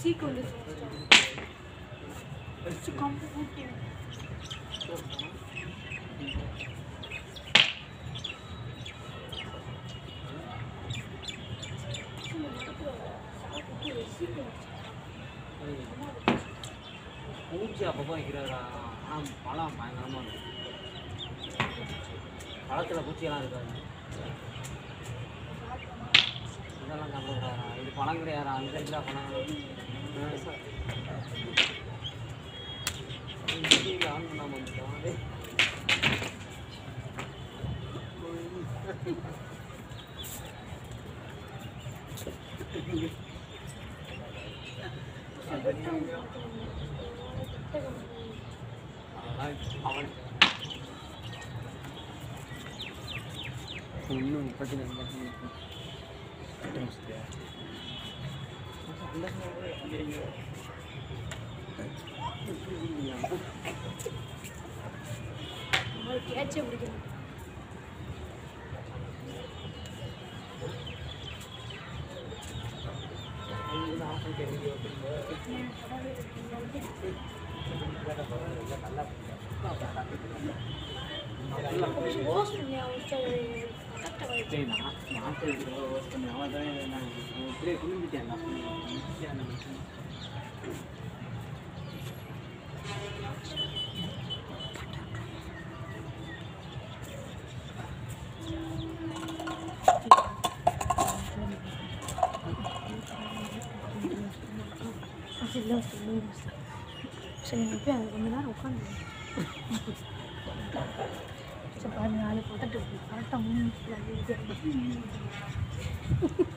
சீக்கு வந்து கம்பு ஊட்டி பூச்சி அப்பப்போ வைக்கிறாரா ஆனால் பழம் பயங்கரமாக இருக்கும் பழத்தில் பூச்சியெல்லாம் இருக்காது இதெல்லாம் சாப்பிடக்கூடாதா இது பழம் கிடையாதா அங்கே இருக்கிற பழம் ஆன் பண்ணாமல் வந்துட்டோம் டேய். அதெல்லாம் அவன் இன்னும் முப்பத்தி ரெண்டு கட்டு முடிச்சிட்டியா கேட்சே பிடிக்கணும் போஸ்ட் பண்ணி அவன் டேய், நான் நாட்டு இருக்கிற work பண்ணி அவன் தான் நான் இப்படியே குளிம்பிட்டேன் நான். ஈஸியா அந்த machine. இல்லை சரி நான் போய் அது கொஞ்ச நேரம் உட்காந்து சரி பாருங்க நாளைக்கு பார்த்துட்டு கரெக்டாக மூணு நிமிஷத்தில்